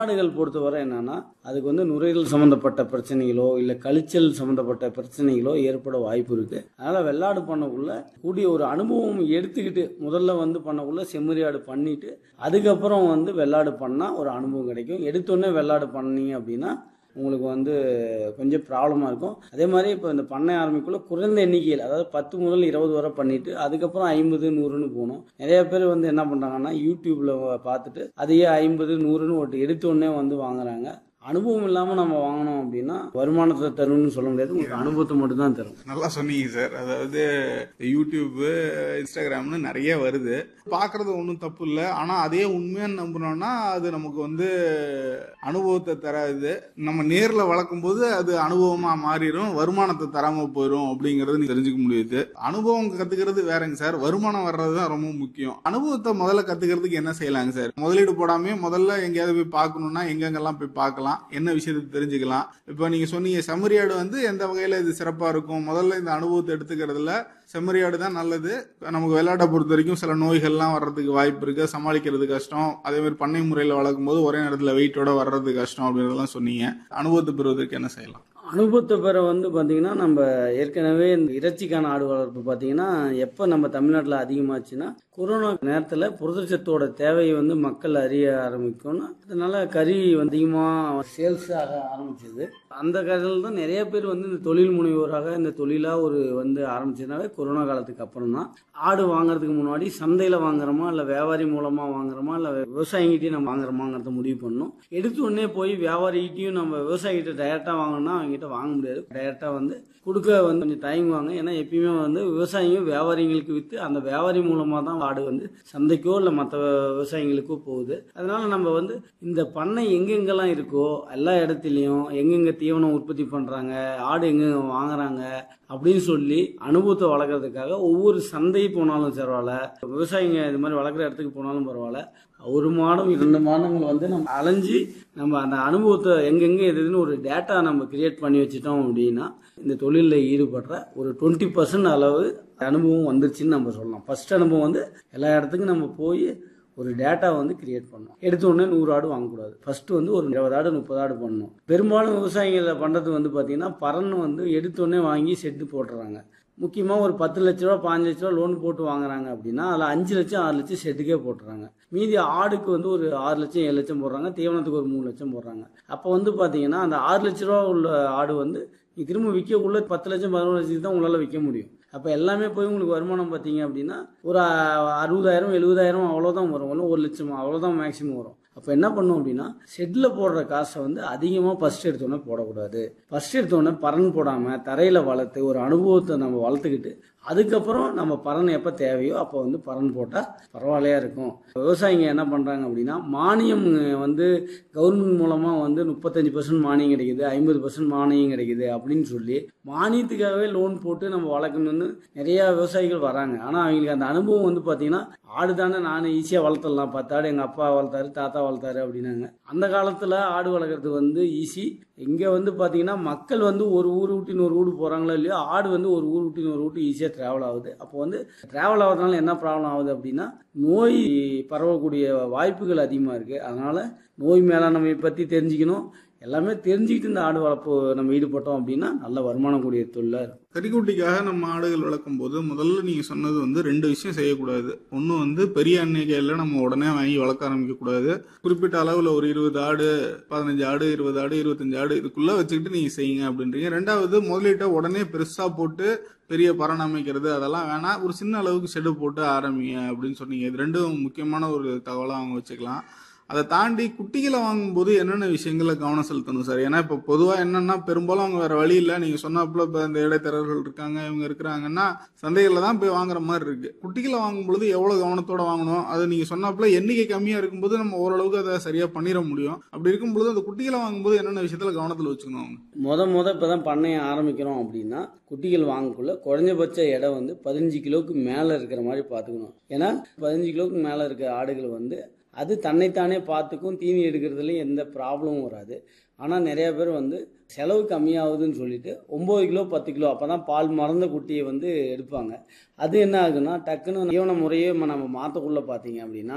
ஆடுகள் பொறுத்தவரை என்னன்னா அதுக்கு வந்து நுரையீரல் சம்பந்தப்பட்ட பிரச்சனைகளோ இல்லை கழிச்சல் சம்பந்தப்பட்ட பிரச்சனைகளோ ஏற்பட வாய்ப்பு இருக்கு அதனால வெள்ளாடு பண்ணக்குள்ள கூடிய ஒரு அனுபவம் எடுத்துக்கிட்டு முதல்ல வந்து பண்ணக்குள்ள செம்மறியாடு பண்ணிட்டு அதுக்கப்புறம் வந்து வெள்ளாடு பண்ணா ஒரு அனுபவம் கிடைக்கும் எடுத்தோடனே வெள்ளாடு பண்ணீங்க அப்படின்னா உங்களுக்கு வந்து கொஞ்சம் ப்ராப்ளமாக இருக்கும் அதே மாதிரி இப்போ இந்த பண்ணை ஆரம்பிக்குள்ள குறைந்த எண்ணிக்கையில் அதாவது பத்து முதல் இருபது வரை பண்ணிட்டு அதுக்கப்புறம் ஐம்பது நூறுன்னு போகணும் நிறைய பேர் வந்து என்ன பண்ணுறாங்கன்னா யூடியூப்ல பார்த்துட்டு அதையே ஐம்பது நூறுன்னு ஒரு எடுத்த உடனே வந்து வாங்குறாங்க அனுபவம் இல்லாமல் நம்ம வாங்கினோம் அப்படின்னா வருமானத்தை தரும்னு சொல்ல முடியாது உங்களுக்கு அனுபவத்தை மட்டும் தான் தரும் நல்லா சொன்னீங்க சார் அதாவது யூடியூப் இன்ஸ்டாகிராம்னு நிறைய வருது பார்க்கறது ஒன்றும் தப்பு இல்லை ஆனால் அதே உண்மையான நம்புனோம்னா அது நமக்கு வந்து அனுபவத்தை தராது நம்ம நேரில் வளர்க்கும் போது அது அனுபவமாக மாறிடும் வருமானத்தை தராமல் போயிடும் அப்படிங்கிறது நீங்க தெரிஞ்சுக்க முடியுது அனுபவம் கத்துக்கிறது வேறங்க சார் வருமானம் வர்றது தான் ரொம்ப முக்கியம் அனுபவத்தை முதல்ல கத்துக்கிறதுக்கு என்ன செய்யலாங்க சார் முதலீடு போடாமே முதல்ல எங்கேயாவது போய் பார்க்கணும்னா எங்கெங்கெல்லாம் போய் பார்க்கலாம் என்ன விஷயத்தை தெரிஞ்சுக்கலாம் இப்போ நீங்க சொன்னீங்க செம்மறியாடு வந்து எந்த வகையில இது சிறப்பா இருக்கும் முதல்ல இந்த அனுபவத்தை எடுத்துக்கிறதுல செம்மறியாடு தான் நல்லது நமக்கு விளையாட்டை பொறுத்த வரைக்கும் சில நோய்கள்லாம் வர்றதுக்கு வாய்ப்பு இருக்கு சமாளிக்கிறது கஷ்டம் அதே மாதிரி பண்ணை முறையில் வளர்க்கும் போது ஒரே நேரத்தில் வெயிட்டோட வர்றது கஷ்டம் அப்படின்றதெல்லாம் சொன்னீங்க அனுபவத்தை பெறுவதற்கு என்ன செய்யலாம் அனுபவத்தை பெற வந்து பார்த்தீங்கன்னா நம்ம ஏற்கனவே இந்த இறைச்சிக்கான ஆடு வளர்ப்பு பார்த்தீங்கன்னா எப்போ நம்ம தமிழ்நாட்டில் அதிகமாச்சுன்னா கொரோனா நேரத்தில் புரதச்சத்தோட தேவையை வந்து மக்கள் அறிய ஆரம்பிக்கும்னு அதனால கறி அதிகமாக சேல்ஸ் ஆக ஆரம்பிச்சது அந்த காலத்தில் தான் நிறைய பேர் வந்து இந்த தொழில் முனைவோராக இந்த தொழிலாக ஒரு வந்து ஆரம்பிச்சதுனாவே கொரோனா காலத்துக்கு அப்புறம் தான் ஆடு வாங்குறதுக்கு முன்னாடி சந்தையில் வாங்குறோமா இல்லை வியாபாரி மூலமாக வாங்குறோமா இல்லை விவசாயிகிட்டையும் நம்ம வாங்குறோமாங்கிறத முடிவு பண்ணணும் எடுத்த உடனே போய் வியாபாரிகிட்டையும் நம்ம விவசாயிகிட்ட டைரெக்டாக வாங்கினா அவங்ககிட்ட வாங்க முடியாது டைரெக்டாக வந்து கொடுக்க வந்து கொஞ்சம் டைம் வாங்க ஏன்னா எப்பயுமே வந்து விவசாயிங்க வியாபாரிங்களுக்கு விற்று அந்த வியாபாரி மூலமாக தான் ஆடு வந்து சந்தைக்கோ இல்லை மற்ற விவசாயிங்களுக்கோ போகுது அதனால நம்ம வந்து இந்த பண்ணை எங்கெங்கெல்லாம் இருக்கோ எல்லா இடத்துலையும் எங்கெங்க தீவனம் உற்பத்தி பண்ணுறாங்க ஆடு எங்கெங்க வாங்குறாங்க அப்படின்னு சொல்லி அனுபவத்தை வளர்க்குறதுக்காக ஒவ்வொரு சந்தை போனாலும் பரவாயில்ல விவசாயிங்க இது மாதிரி வளர்க்குற இடத்துக்கு போனாலும் பரவாயில்ல ஒரு மாதம் இரண்டு மாதங்கள் வந்து நம்ம அலைஞ்சு நம்ம அந்த அனுபவத்தை எங்கெங்கே எதுன்னு ஒரு டேட்டா நம்ம கிரியேட் பண்ணி வச்சுட்டோம் அப்படின்னா இந்த தொழிலில் ஈடுபடுற ஒரு டுவெண்ட்டி பர்சன்ட் அளவு அனுபவம் வந்துருச்சுன்னு நம்ம சொல்லலாம் ஃபர்ஸ்ட் அனுபவம் வந்து எல்லா இடத்துக்கும் நம்ம போய் ஒரு டேட்டா வந்து கிரியேட் பண்ணணும் எடுத்த உடனே நூறு ஆடு வாங்கக்கூடாது ஃபர்ஸ்ட் வந்து ஒரு இருபது ஆடு முப்பது ஆடு பண்ணணும் பெரும்பாலும் விவசாயிகளை பண்ணுறது வந்து பார்த்தீங்கன்னா பறன்னு வந்து எடுத்த உடனே வாங்கி செட்டு போட்டுறாங்க முக்கியமாக ஒரு பத்து லட்ச ரூபா பாஞ்சு லட்ச ரூபா லோன் போட்டு வாங்குறாங்க அப்படின்னா அதில் அஞ்சு லட்சம் ஆறு லட்சம் ஷெட்டுக்கே போட்டுறாங்க மீதி ஆடுக்கு வந்து ஒரு ஆறு லட்சம் ஏழு லட்சம் போடுறாங்க தீவனத்துக்கு ஒரு மூணு லட்சம் போடுறாங்க அப்போ வந்து பார்த்தீங்கன்னா அந்த ஆறு லட்ச ரூபா உள்ள ஆடு வந்து நீ திரும்ப விற்கக்குள்ள பத்து லட்சம் பதினொரு லட்சத்துக்கு தான் உங்களால் விற்க முடியும் அப்போ எல்லாமே போய் உங்களுக்கு வருமானம் பார்த்தீங்க அப்படின்னா ஒரு அ- அறுபதாயிரம் எழுபதாயிரம் அவ்வளோதான் வரும் ஒன்றும் ஒரு லட்சம் அவ்வளோதான் மேக்ஸிமம் வரும் அப்போ என்ன பண்ணும் அப்படின்னா ஷெட்டில் போடுற காசை வந்து அதிகமாக ஃபஸ்ட் எடுத்தோடனே போடக்கூடாது ஃபஸ்ட் எடுத்தோடனே பறன் போடாமல் தரையில் வளர்த்து ஒரு அனுபவத்தை நம்ம வளர்த்துக்கிட்டு அதுக்கப்புறம் நம்ம பறன் எப்போ தேவையோ அப்போ வந்து பறன் போட்டால் பரவாயில்லையா இருக்கும் விவசாயிங்க என்ன பண்ணுறாங்க அப்படின்னா மானியம் வந்து கவர்மெண்ட் மூலமாக வந்து முப்பத்தஞ்சு பர்சன்ட் மானியம் கிடைக்குது ஐம்பது பர்சன்ட் மானியம் கிடைக்குது அப்படின்னு சொல்லி மானியத்துக்காகவே லோன் போட்டு நம்ம வளர்க்கணும்னு நிறையா விவசாயிகள் வராங்க ஆனால் அவங்களுக்கு அந்த அனுபவம் வந்து பார்த்தீங்கன்னா ஆடு தானே நான் ஈஸியாக வளர்த்துடலாம் பத்து ஆடு எங்கள் அப்பா வளர்த்தாரு தாத்தா வளர்த்தாரு அப்படின்னாங்க அந்த காலத்தில் ஆடு வளர்க்குறது வந்து ஈஸி இங்கே வந்து பார்த்தீங்கன்னா மக்கள் வந்து ஒரு ஊர் விட்டு இன்னொரு ஊர் போகிறாங்களோ இல்லையோ ஆடு வந்து ஒரு ஊர் விட்டு இன்னொரு ஊருக்கு ஈஸியாக ட்ராவல் ஆகுது அப்போ வந்து ட்ராவல் ஆகிறதுனால என்ன ப்ராப்ளம் ஆகுது அப்படின்னா நோய் பரவக்கூடிய வாய்ப்புகள் அதிகமாக இருக்குது அதனால் நோய் மேலாண்மை பற்றி தெரிஞ்சுக்கணும் எல்லாமே தெரிஞ்சுக்கிட்டு இந்த ஆடு வளர்ப்பு நம்ம ஈடுபட்டோம் அப்படின்னா நல்ல வருமானம் கூடிய தொழிலாக இருக்கும் கறிக்குட்டிக்காக நம்ம ஆடுகள் வளர்க்கும் போது முதல்ல நீங்க சொன்னது வந்து ரெண்டு விஷயம் செய்யக்கூடாது ஒன்று வந்து பெரிய எண்ணிக்கையில் நம்ம உடனே வாங்கி வளர்க்க ஆரம்பிக்க கூடாது குறிப்பிட்ட அளவில் ஒரு இருபது ஆடு பதினஞ்சு ஆடு இருபது ஆடு இருபத்தஞ்சு ஆடு இதுக்குள்ள வச்சுக்கிட்டு நீங்க செய்யுங்க அப்படின்றீங்க ரெண்டாவது முதலீட்டை உடனே பெருசா போட்டு பெரிய பரண் அமைக்கிறது அதெல்லாம் வேணாம் ஒரு சின்ன அளவுக்கு ஷெடு போட்டு ஆரம்பிங்க அப்படின்னு சொன்னீங்க இது ரெண்டும் முக்கியமான ஒரு தகவலாக அவங்க வச்சுக்கலாம் அதை தாண்டி குட்டிகளை வாங்கும்போது என்னென்ன விஷயங்களை கவனம் செலுத்தணும் சார் ஏன்னா இப்போ பொதுவாக என்னன்னா பெரும்பாலும் அவங்க வேற வழி இல்லை நீங்கள் சொன்னாப்புல இப்போ இந்த இடைத்தரகர்கள் இருக்காங்க இவங்க இருக்கிறாங்கன்னா சந்தைகளில் தான் போய் வாங்குற மாதிரி இருக்கு குட்டிகளை வாங்கும் பொழுது எவ்வளோ கவனத்தோட வாங்கணும் அது நீங்கள் சொன்னாப்புல எண்ணிக்கை கம்மியாக இருக்கும்போது நம்ம ஓரளவுக்கு அதை சரியாக பண்ணிட முடியும் அப்படி இருக்கும் பொழுது அந்த குட்டிகளை வாங்கும்போது என்னென்ன விஷயத்தில் கவனத்தில் வச்சுக்கணும் அவங்க முத முத இப்போ தான் பண்ணைய ஆரம்பிக்கிறோம் அப்படின்னா குட்டிகள் வாங்கக்குள்ள குறைஞ்சபட்ச எடை வந்து பதினஞ்சு கிலோவுக்கு மேலே இருக்கிற மாதிரி பார்த்துக்கணும் ஏன்னா பதினஞ்சு கிலோவுக்கு மேலே இருக்கிற ஆடுகள் வந்து அது தன்னைத்தானே பார்த்துக்கும் தீனி எடுக்கிறதுலையும் எந்த ப்ராப்ளமும் வராது ஆனால் நிறைய பேர் வந்து செலவு கம்மியாகுதுன்னு சொல்லிட்டு ஒம்பது கிலோ பத்து கிலோ அப்போ தான் பால் மறந்த குட்டியை வந்து எடுப்பாங்க அது என்ன ஆகுதுன்னா டக்குன்னு தீவன முறையே நம்ம மாற்றக்குள்ளே பார்த்தீங்க அப்படின்னா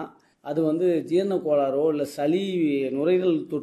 அது வந்து ஜீரண கோளாறோ இல்லை சளி நுரையீரல் தொற்று